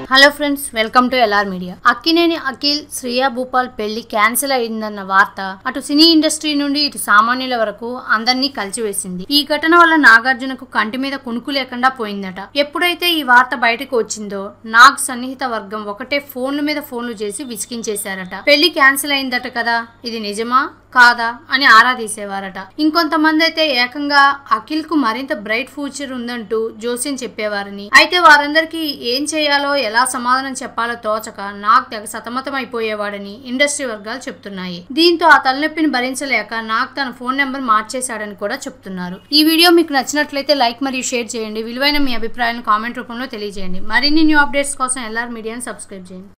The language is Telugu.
hello friends welcome to LR media Akkineni Akhil Shriya Bhupal పెళ్లి క్యాన్సిల్ అయిందన్న వార్త అటు సినీ ఇండస్ట్రీ నుండి ఇటు సామాన్యుల వరకు అందరినీ కలిచివేసింది ఈ ఘటన వల్ల నాగార్జునకు కంటి మీద కునుకు లేకుండా పోయిందట ఎప్పుడైతే ఈ వార్త బయటకు వచ్చిందో నాగ్ సన్నిహిత వర్గం ఒకటే ఫోన్ల మీద ఫోన్లు చేసి విసిగించేశారట పెళ్లి క్యాన్సిల్ అయిందట కదా ఇది నిజమా కాదా అని ఆరా తీసేవారట ఇంకొంతమంది అయితే ఏకంగా అఖిల్ కు మరింత బ్రైట్ ఫ్యూచర్ ఉందంటూ జోస్యం చెప్పేవారని అయితే వారందరికీ ఏం చేయాలో ఎలా సమాధానం చెప్పాలో తోచక నాగ్ తెగ సతమతం అయిపోయేవాడని ఇండస్ట్రీ వర్గాలు చెప్తున్నాయి దీంతో ఆ తలనొప్పిని భరించలేక నాగ్ తన ఫోన్ నెంబర్ మార్చేశాడని కూడా చెప్తున్నారు ఈ వీడియో మీకు నచ్చినట్లయితే లైక్ మరియు షేర్ చేయండి విలువైన మీ అభిప్రాయాలను కామెంట్ రూపంలో తెలియజేయండి మరిన్ని న్యూ అప్డేట్స్ కోసం ఎల్ఆర్ మీడియాని సబ్స్క్రైబ్ చేయండి